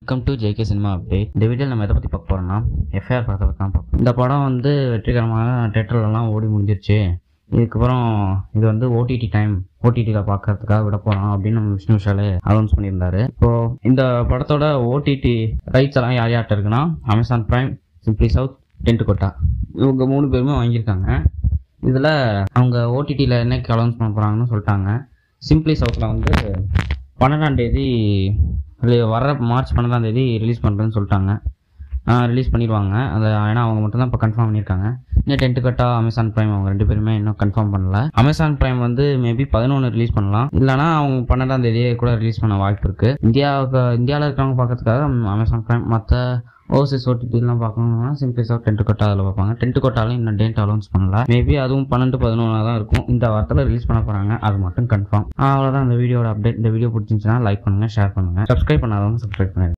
welcome to JK cinema update இந்த வீடியோவில் நம்ம எதை பற்றி பார்க்க போகிறோம்னா எஃப்ஐஆர் படத்தை பற்றி தான் பார்ப்போம் இந்த படம் வந்து வெற்றிகரமாக தேட்டர்லலாம் ஓடி முடிஞ்சிருச்சு இதுக்கப்புறம் இது வந்து ஓடிடி டைம் ஓடிடியில் பார்க்கறதுக்காக விட போகிறோம் அப்படின்னு நம்ம விஷ்ணு விஷாலே அனௌன்ஸ் பண்ணியிருந்தாரு இப்போது இந்த படத்தோட ஓடிடி ரைட்ஸ் எல்லாம் யார் யார்கிட்ட இருக்குன்னா Amazon Prime Simply South Tentkotta இவங்க மூணு பேருமே வாங்கியிருக்காங்க இதில் அவங்க ஓடிடியில் என்னைக்கு அனௌன்ஸ் பண்ண போகிறாங்கன்னு சொல்லிட்டாங்க சிம்ப்ளி சவுத்தில் வந்து பன்னெண்டாம் தேதி ரி- வர மார்ச் பன்னெண்டாம் தேதி ரிலீஸ் பண்ணுறேன்னு சொல்லிட்டாங்க ரிலீஸ் பண்ணிடுவாங்க அதை ஏன்னா அவங்க மட்டும் தான் இப்போ கன்ஃபார்ம் பண்ணியிருக்காங்க இன்னும் டென்ட் கட்டா அமேசான் ப்ரைம் அவங்க ரெண்டு பேருமே இன்னும் கன்ஃபார்ம் பண்ணல அமேசான் ப்ரைம் வந்து மேபி பதினொன்று ரிலீஸ் பண்ணலாம் இல்லைனா அவங்க பன்னெண்டாம் தேதியே கூட ரிலீஸ் பண்ண வாய்ப்பு இருக்குது இந்தியாவுக்கு இந்தியாவில் இருக்கிறவங்க பார்க்கறதுக்காக அமேசான் ப்ரைம் மற்ற ஓவர்சீஸ் ஓடிடிலாம் பார்க்கணும்னா சிம்பிளி சார் டென்ட் கொட்டா அதில் பார்ப்பாங்க டென்ட் கொட்டாலும் இன்னும் டேட் அனௌன்ஸ் பண்ணல மேபி அதுவும் பன்னெண்டு பதினொன்றா தான் இருக்கும் இந்த வாரத்தில் ரிலீஸ் பண்ண போகிறாங்க அது மட்டும் கன்ஃபார்ம் அவ்வளோதான் இந்த வீடியோட அப்டேட் இந்த வீடியோ பிடிச்சிருந்துச்சுன்னா லைக் பண்ணுங்கள் ஷேர் பண்ணுங்கள் சப்ஸ்கிரைப் பண்ணாதவங்க சப்ஸ்கிரைப் பண்ணுங்க